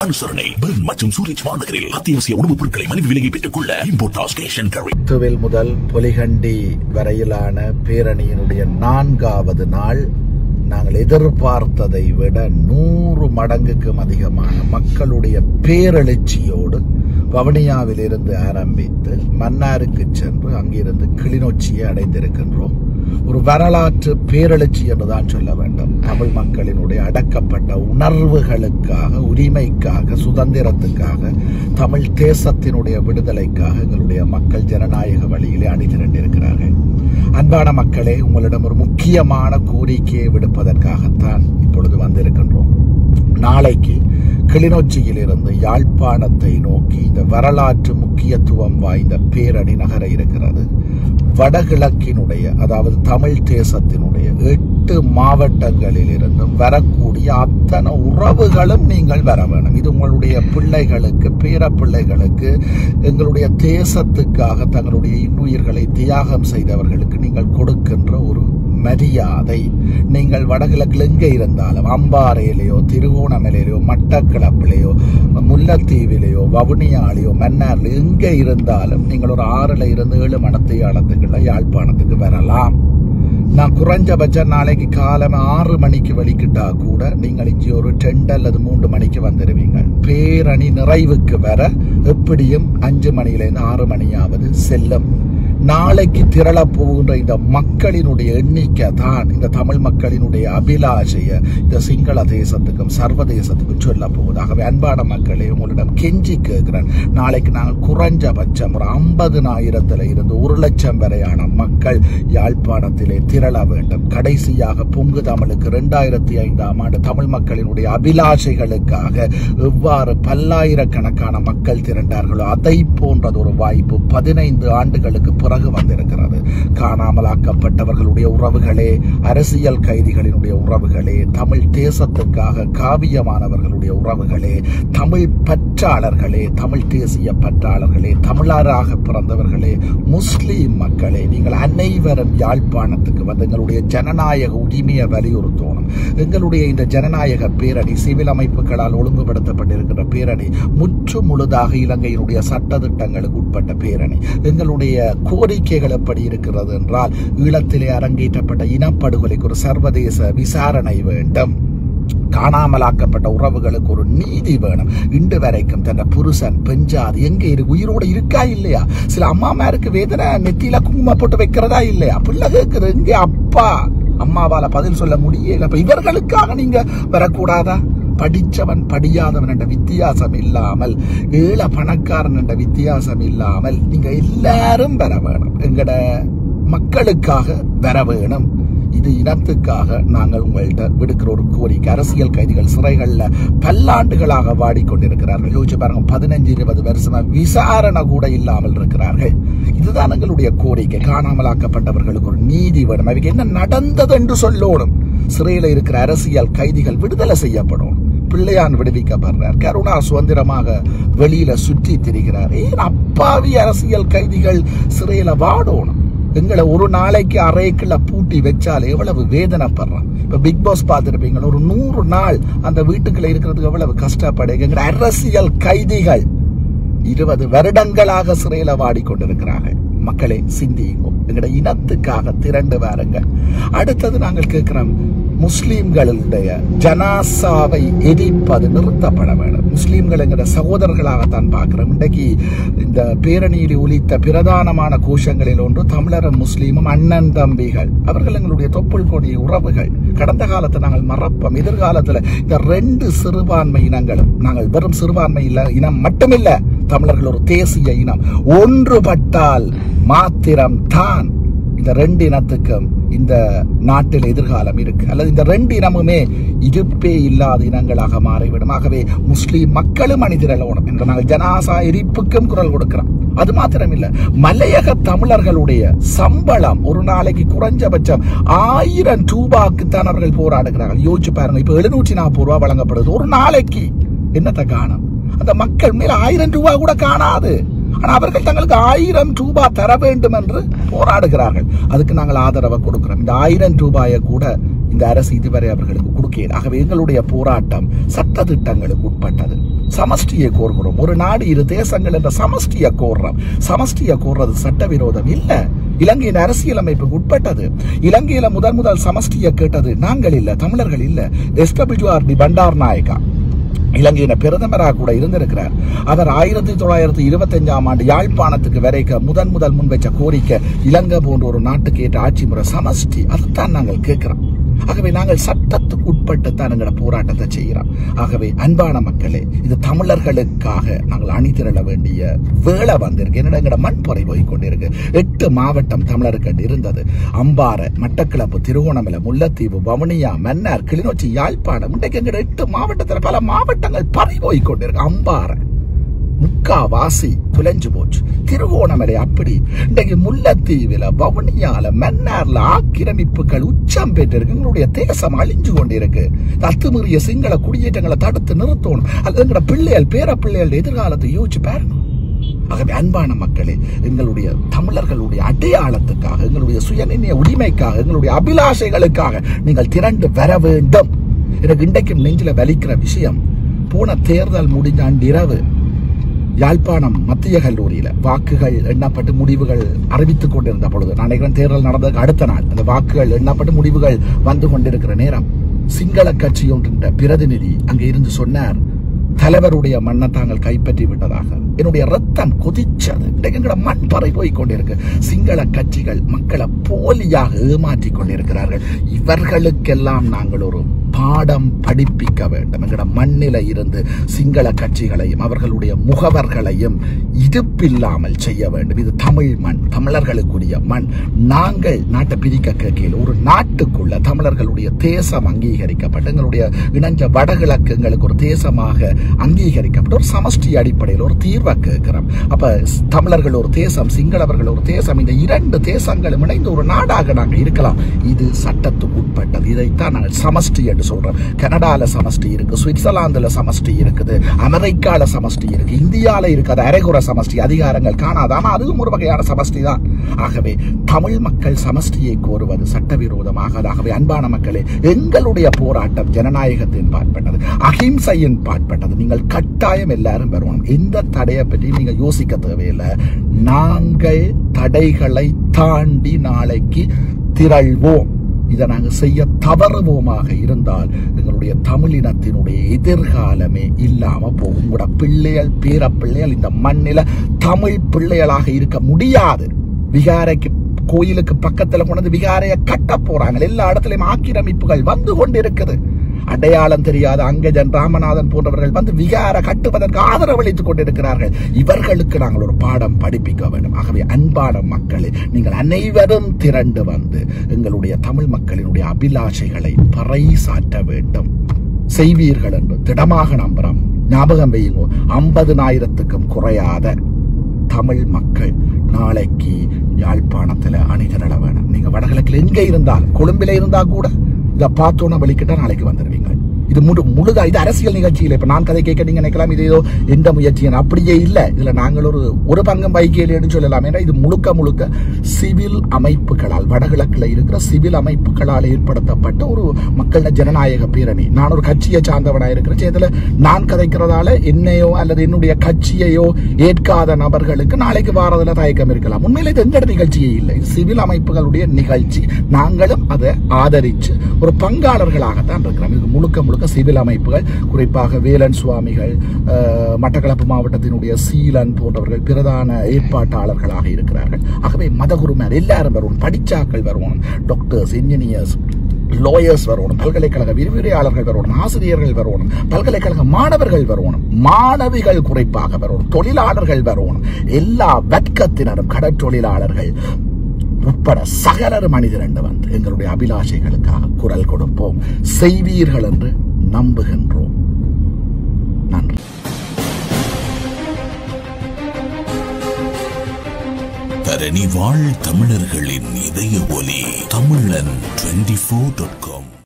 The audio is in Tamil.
அனுசரணை பெர்ன் மற்றும் சூரிச் மாநகரில் அத்தியாவசிய உணவுப் பொருட்களை மலிவு விலையை பெற்றுக் கொள்ள இம்போர்டாஸ் கேஷ் அண்ட் கேரி முத்துவில் முதல் பொலிகண்டி வரையிலான பேரணியினுடைய நான்காவது நாள் நாங்கள் எதிர்பார்த்ததை விட நூறு மடங்குக்கும் அதிகமான மக்களுடைய பேரெழுச்சியோடு வவுனியாவில் இருந்து ஆரம்பித்து மன்னாருக்கு சென்று அங்கிருந்து கிளிநொச்சியை அடைந்திருக்கின்றோம் ஒரு வரலாற்று பேரெழுச்சி என்றுதான் சொல்ல வேண்டும் தமிழ் மக்களினுடைய அடக்கப்பட்ட உணர்வுகளுக்காக உரிமைக்காக சுதந்திரத்துக்காக தமிழ் தேசத்தினுடைய விடுதலைக்காக எங்களுடைய மக்கள் ஜனநாயக வழியிலே அணிதிரண்டிருக்கிறார்கள் அன்பான மக்களே உங்களிடம் ஒரு முக்கியமான கோரிக்கையை விடுப்பதற்காகத்தான் இப்பொழுது வந்திருக்கின்றோம் நாளைக்கு கிளிநொச்சியில் இருந்து யாழ்ப்பாணத்தை நோக்கி இந்த வரலாற்று முக்கியத்துவம் வாய்ந்த பேரணி நகர இருக்கிறது வடகிழக்கினுடைய அதாவது தமிழ் தேசத்தினுடைய எட்டு மாவட்டங்களில் இருந்தும் வரக்கூடிய அத்தனை உறவுகளும் நீங்கள் வர வேணும் இது உங்களுடைய பிள்ளைகளுக்கு பேர பிள்ளைகளுக்கு எங்களுடைய தேசத்துக்காக தங்களுடைய இன்னுயிர்களை தியாகம் செய்தவர்களுக்கு நீங்கள் கொடுக்கின்ற ஒரு மரியாதை நீங்கள் வடகிழக்கில் எங்கே இருந்தாலும் அம்பாறையிலேயோ திருகோணமலையிலையோ மட்டக்களப்பிலேயோ முல்லைத்தீவிலேயோ வவுனியாலேயோ மன்னார்ல எங்கே இருந்தாலும் நீங்கள் ஒரு ஆறுல இருந்து ஏழு மணத்தையாளத்துக்குள்ள யாழ்ப்பாணத்துக்கு வரலாம் நான் குறைஞ்சபட்சம் நாளைக்கு காலம் ஆறு மணிக்கு வெளிக்கிட்டா கூட நீங்கள் இங்கே ஒரு ரெண்டு அல்லது மூன்று மணிக்கு வந்துடுவீங்க பேரணி நிறைவுக்கு வர எப்படியும் அஞ்சு மணியிலேருந்து ஆறு மணியாவது செல்லும் நாளைக்கு திரளப் போகின்ற இந்த மக்களினுடைய எண்ணிக்கை தான் இந்த தமிழ் மக்களினுடைய அபிலாஷைய இந்த சிங்கள தேசத்துக்கும் சர்வதேசத்துக்கும் சொல்ல போகுது ஆகவே அன்பான மக்களே உங்களிடம் கெஞ்சி கேட்கிறேன் நாளைக்கு நாங்கள் குறைஞ்சபட்சம் ஒரு ஐம்பதுனாயிரத்துல இருந்து ஒரு லட்சம் வரையான மக்கள் யாழ்ப்பாணத்திலே திரள வேண்டும் கடைசியாக பொங்கு தமிழுக்கு இரண்டாயிரத்தி ஐந்தாம் ஆண்டு தமிழ் மக்களினுடைய அபிலாஷைகளுக்காக எவ்வாறு பல்லாயிரக்கணக்கான மக்கள் திரண்டார்களோ அதை போன்றது ஒரு வாய்ப்பு பதினைந்து ஆண்டுகளுக்கு பிறகு வந்திருக்கிறது காணாமலாக்கப்பட்டவர்களுடைய உறவுகளே அரசியல் கைதிகளினுடைய உறவுகளே தமிழ் தேசத்துக்காக காவியமானவர்களுடைய உறவுகளே தமிழ் பற்றாளர்களே தமிழ் தேசிய பற்றாளர்களே தமிழராக பிறந்தவர்களே முஸ்லீம் மக்களே நீங்கள் அனைவரும் யாழ்ப்பாணத்துக்கு வந்து எங்களுடைய ஜனநாயக உரிமையை வலியுறுத்தணும் எங்களுடைய இந்த ஜனநாயக பேரணி சிவில் அமைப்புகளால் ஒழுங்குபடுத்தப்பட்டிருக்கிற பேரணி முற்று முழுதாக இலங்கையினுடைய சட்டத்திட்டங்களுக்கு உட்பட்ட பேரணி எங்களுடைய கோரிக்கைகள் எப்படி இருக்கிறது என்றால் ஈழத்திலே அரங்கேற்றப்பட்ட இனப்படுகொலைக்கு ஒரு சர்வதேச விசாரணை வேண்டும் காணாமலாக்கப்பட்ட உறவுகளுக்கு ஒரு நீதி வேணும் இன்று வரைக்கும் தன் புருஷன் பெஞ்சாது எங்க இரு உயிரோடு இருக்கா இல்லையா சில அம்மாமாருக்கு வேதனை நெத்தியில குங்குமம் போட்டு வைக்கிறதா இல்லையா பிள்ளை கேட்குது எங்க அப்பா அம்மாவால பதில் சொல்ல முடியல அப்ப இவர்களுக்காக நீங்க வரக்கூடாதா படிச்சவன் படியாதவன் என்ற வித்தியாசம் இல்லாமல் ஏழ பணக்காரன் என்ற வித்தியாசம் இல்லாமல் நீங்க எல்லாரும் வர வேணும் எங்கட மக்களுக்காக வர வேணும் இது இனத்துக்காக நாங்கள் உங்கள்கிட்ட விடுக்கிற ஒரு கோரிக்கை அரசியல் கைதிகள் சிறைகள்ல பல்லாண்டுகளாக வாடிக்கொண்டிருக்கிறார்கள் யோசிச்சு பாருங்க பதினஞ்சு இருபது வருஷமா விசாரணை கூட இல்லாமல் இருக்கிறார்கள் இதுதான் எங்களுடைய கோரிக்கை காணாமலாக்கப்பட்டவர்களுக்கு ஒரு நீதி வேணும் அவைக்கு என்ன நடந்தது என்று சொல்லணும் சிறையில் இருக்கிற அரசியல் கைதிகள் விடுதலை செய்யப்படும் பிள்ளையான் விடுவிக்கப்படுறார் கருணா சுதந்திரமாக வெளியில சுற்றி திரிகிறார் ஏன் அப்பாவி அரசியல் கைதிகள் சிறையில வாடணும் எங்களை ஒரு நாளைக்கு அறைக்குள்ள பூட்டி வச்சால் எவ்வளவு வேதனைப்படுறோம் இப்ப பிக் பாஸ் பார்த்துருப்பீங்க ஒரு நூறு நாள் அந்த வீட்டுக்குள்ள இருக்கிறதுக்கு எவ்வளவு கஷ்டப்படுங்க எங்க அரசியல் கைதிகள் இருபது வருடங்களாக சிறையில வாடிக்கொண்டிருக்கிறார்கள் மக்களே சிந்தியுங்கோ எங்கட இனத்துக்காக திரண்டு வாருங்க அடுத்தது நாங்கள் கேட்கிறோம் முஸ்லீம்களுடைய ஜனாசாவை எரிப்பது நிறுத்தப்பட வேண்டும் முஸ்லீம்கள் என்கிற சகோதரர்களாகத்தான் பார்க்கிறோம் இன்றைக்கு இந்த பேரணியில் ஒலித்த பிரதானமான கோஷங்களில் ஒன்று தமிழரும் முஸ்லீமும் அண்ணன் தம்பிகள் அவர்கள் எங்களுடைய தொப்புள் கொடி உறவுகள் கடந்த காலத்தை நாங்கள் மறப்போம் எதிர்காலத்தில் இந்த ரெண்டு சிறுபான்மை இனங்களும் நாங்கள் வெறும் சிறுபான்மை இல்ல இனம் மட்டுமில்ல தமிழர்கள் ஒரு தேசிய இனம் ஒன்றுபட்டால் மாத்திரம் தான் இந்த ரெண்டு இனத்துக்கும் இந்த நாட்டில் எதிர்காலம் இருக்கு அல்லது இந்த ரெண்டு இனமுமே இருப்பே இல்லாத இனங்களாக மாறிவிடும் ஆகவே முஸ்லீம் மக்களும் அணிதிரளோணும் என்று நாங்கள் ஜனாசா எரிப்புக்கும் குரல் கொடுக்கிறோம் அது மாத்திரமில்ல மலையக தமிழர்களுடைய சம்பளம் ஒரு நாளைக்கு குறைஞ்சபட்சம் ஆயிரம் ரூபாய்க்கு தான் அவர்கள் போராடுகிறார்கள் யோசிச்சு பாருங்க இப்ப எழுநூற்றி நாற்பது ரூபாய் வழங்கப்படுது ஒரு நாளைக்கு என்னத்தை காணும் அந்த மக்கள் மேல ஆயிரம் ரூபாய் கூட காணாது ஆனா அவர்கள் தங்களுக்கு ஆயிரம் ரூபாய் தர வேண்டும் என்று போராடுகிறார்கள் அதுக்கு நாங்கள் ஆதரவை கொடுக்கிறோம் இந்த ஆயிரம் ரூபாயை கூட இந்த அரசு இதுவரை அவர்களுக்கு கொடுக்கிறது ஆகவே எங்களுடைய போராட்டம் சட்ட திட்டங்களுக்கு உட்பட்டது சமஷ்டியை கோருகிறோம் ஒரு நாடு இரு தேசங்கள் என்ற சமஷ்டியை கோர்றோம் சமஷ்டியை கோர்றது சட்டவிரோதம் இல்ல இலங்கையின் அரசியலமைப்புக்கு உட்பட்டது இலங்கையில முதல் முதல் சமஷ்டியை கேட்டது நாங்கள் இல்ல தமிழர்கள் இல்ல எஸ்டபிள்யூஆர் டி பண்டார் நாயக்கா இலங்கையின் பிரதமராக கூட இருந்திருக்கிறார் அவர் ஆயிரத்தி தொள்ளாயிரத்தி இருபத்தஞ்சாம் ஆண்டு யாழ்ப்பாணத்துக்கு வரைக்க முதன் முதல் முன்வைச்ச கோரிக்கை இலங்கை போன்ற ஒரு நாட்டுக்கு ஏற்ற ஆட்சி முறை சமஷ்டி அதைத்தான் நாங்கள் கேட்கிறோம் ஆகவே நாங்கள் சட்டத்துக்கு உட்பட்டு தான் எங்களோட போராட்டத்தை செய்கிறோம் ஆகவே அன்பான மக்களே இது தமிழர்களுக்காக நாங்கள் அணிதிரள வேண்டிய வேலை வந்திருக்கு என்னடா எங்களோட மண் பொறை போய் கொண்டிருக்கு எட்டு மாவட்டம் தமிழருக்கு இருந்தது அம்பாறை மட்டக்களப்பு திருகோணமலை முல்லைத்தீவு வவுனியா மன்னார் கிளிநொச்சி யாழ்ப்பாணம் இன்றைக்கு எங்களோட எட்டு மாவட்டத்தில் பல மாவட்டங்கள் பறி போய் கொண்டிருக்கு அம்பாறை முக்காவாசி துளைஞ்சு போச்சு திருவோணமலை அப்படி இன்றைக்கு முல்லைத்தீவில வவுனியால மன்னார்ல ஆக்கிரமிப்புகள் உச்சம் பெற்றிருக்கு எங்களுடைய தேசம் அழிஞ்சு கொண்டிருக்கு அத்துமீறிய சிங்கள குடியேற்றங்களை தடுத்து நிறுத்தணும் அல்லது எங்களோட பிள்ளைகள் பேர பிள்ளைகள் எதிர்காலத்தை யோசிச்சு பாருங்க ஆகவே அன்பான மக்களே எங்களுடைய தமிழர்களுடைய அடையாளத்துக்காக எங்களுடைய சுயநிர்ணய உரிமைக்காக எங்களுடைய அபிலாஷைகளுக்காக நீங்கள் திரண்டு வர வேண்டும் எனக்கு இன்றைக்கும் நெஞ்சில வலிக்கிற விஷயம் போன தேர்தல் முடிஞ்ச அன்றிரவு யாழ்ப்பாணம் மத்திய கல்லூரியில வாக்குகள் எண்ணப்பட்டு முடிவுகள் அறிவித்துக் கொண்டிருந்த பொழுது நான் நினைக்கிறேன் தேர்தல் நடந்ததுக்கு அடுத்த நாள் அந்த வாக்குகள் எண்ணப்பட்டு முடிவுகள் வந்து கொண்டிருக்கிற நேரம் சிங்கள கட்சி ஒன்றின் பிரதிநிதி அங்கே இருந்து சொன்னார் தலைவருடைய மண்ணை தாங்கள் கைப்பற்றி விட்டதாக என்னுடைய ரத்தம் கொதிச்சது இன்றைக்கு எங்களோட மண் பறை போய் கொண்டிருக்கு சிங்கள கட்சிகள் மக்களை போலியாக ஏமாற்றி கொண்டிருக்கிறார்கள் இவர்களுக்கெல்லாம் நாங்கள் ஒரு பாடம் படிப்பிக்க வேண்டும் எங்களோட மண்ணில இருந்து சிங்கள கட்சிகளையும் அவர்களுடைய முகவர்களையும் இடுப்பில்லாமல் செய்ய வேண்டும் இது தமிழ் மண் தமிழர்களுக்குரிய மண் நாங்கள் நாட்டை பிரிக்க கேட்கையில் ஒரு நாட்டுக்குள்ள தமிழர்களுடைய தேசம் அங்கீகரிக்கப்பட்டு எங்களுடைய இணைஞ்ச வடகிழக்கு எங்களுக்கு ஒரு தேசமாக அங்கீகரிக்கப்பட்டு ஒரு சமஷ்டி அடிப்படையில் ஒரு தீர்வை கேட்கிறோம் அப்ப தமிழர்கள் ஒரு தேசம் சிங்களவர்கள் ஒரு தேசம் இந்த இரண்டு தேசங்களும் இணைந்து ஒரு நாடாக நாங்கள் இருக்கலாம் இது சட்டத்துக்கு உட்பட்டது இதைத்தான் நாங்கள் சமஷ்டி என்று சொல்றோம் கனடால சமஷ்டி இருக்கு சுவிட்சர்லாந்துல சமஷ்டி இருக்குது அமெரிக்கால சமஷ்டி இருக்கு இந்தியால இருக்கு அது அரைகுற சமஷ்டி அதிகாரங்கள் காணாது ஆனா அதுவும் ஒரு வகையான சமஷ்டி தான் ஆகவே தமிழ் மக்கள் சமஷ்டியை கோருவது சட்டவிரோதமாக ஆகவே அன்பான மக்களே எங்களுடைய போராட்டம் ஜனநாயகத்தின் பாட்பட்டது அகிம்சையின் பாட்பட்டது நீங்கள் கட்டாயம் எல்லாரும் வருவோம் எந்த தடையை பற்றி நீங்க யோசிக்க தேவையில்லை நாங்கள் தடைகளை தாண்டி நாளைக்கு திரள்வோம் இதை நாங்கள் செய்ய தவறுவோமாக இருந்தால் எங்களுடைய தமிழினத்தினுடைய எதிர்காலமே இல்லாம போகும் உங்களோட பிள்ளைகள் பேர பிள்ளைகள் இந்த மண்ணில தமிழ் பிள்ளைகளாக இருக்க முடியாது விகாரைக்கு கோயிலுக்கு பக்கத்துல கொண்டு விகாரைய கட்ட போறாங்க எல்லா இடத்துலயும் ஆக்கிரமிப்புகள் வந்து கொண்டிருக்குது அடையாளம் தெரியாத அங்கஜன் ராமநாதன் போன்றவர்கள் வந்து விகார கட்டுவதற்கு ஆதரவளித்துக் கொண்டிருக்கிறார்கள் இவர்களுக்கு நாங்கள் ஒரு பாடம் படிப்பிக்க வேண்டும் ஆகவே அன்பான மக்களே நீங்கள் அனைவரும் திரண்டு வந்து எங்களுடைய தமிழ் மக்களினுடைய அபிலாஷைகளை பறைசாற்ற வேண்டும் செய்வீர்கள் என்று திடமாக நம்புறோம் ஞாபகம் வையுங்க ஐம்பதுனாயிரத்துக்கும் குறையாத தமிழ் மக்கள் நாளைக்கு யாழ்ப்பாணத்துல அணிதிரள வேணும் நீங்க வடகிழக்கில் எங்க இருந்தால் கொழும்பில இருந்தா கூட இதை பார்த்தோன்னா வலிக்கிட்டா நாளைக்கு வந்துடுவீங்க இது முழு முழுதா இது அரசியல் நிகழ்ச்சியில் இப்ப நான் கதை கேட்க நீங்க நினைக்கலாம் இது ஏதோ எந்த முயற்சி அப்படியே இல்லை இதுல நாங்கள் ஒரு ஒரு பங்கம் வைக்கலைன்னு சொல்லலாம் ஏன்னா இது முழுக்க முழுக்க சிவில் அமைப்புகளால் வடகிழக்குல இருக்கிற சிவில் அமைப்புகளால் ஏற்படுத்தப்பட்ட ஒரு மக்கள ஜனநாயக பேரணி நான் ஒரு கட்சியை சார்ந்தவனா இருக்கிற இதுல நான் கதைக்கிறதால என்னையோ அல்லது என்னுடைய கட்சியையோ ஏற்காத நபர்களுக்கு நாளைக்கு வாரதுல தயக்கம் இருக்கலாம் உண்மையில இது எங்கட நிகழ்ச்சியே இல்லை இது சிவில் அமைப்புகளுடைய நிகழ்ச்சி நாங்களும் அதை ஆதரிச்சு ஒரு பங்காளர்களாகத்தான் இருக்கிறோம் இது முழுக்க முழுக்க சிவில் அமைப்புகள் குறிப்பாக வேலன் சுவாமிகள் அஹ், மட்டக்களப்பு மாவட்டத்தினுடைய சீலன் போன்றவர்கள் பிரதான ஏற்பாட்டாளர்களாக இருக்கிறார்கள் ஆகவே மதகுருமார் எல்லாரும் வருவோம் படிச்சாக்கள் வருவோம் டாக்டர்ஸ் இன்ஜினியர்ஸ் லாயர்ஸ் வரணும் பல்கலைக்கழக விரிவுரையாளர்கள் வரணும் ஆசிரியர்கள் வரணும் பல்கலைக்கழக மாணவர்கள் வரணும் மாணவிகள் குறிப்பாக வரணும் தொழிலாளர்கள் வரணும் எல்லா வர்க்கத்தினரும் கடற்றொழிலாளர்கள் உட்பட சகலர் மனிதர் வந்து எங்களுடைய அபிலாஷைகளுக்காக குரல் கொடுப்போம் செய்வீர்கள் என்று நம்புகின்றோம் நன்றி தரணி வாழ் தமிழர்களின் இதய ஒலி தமிழன் டுவெண்டி ஃபோர் டாட் காம்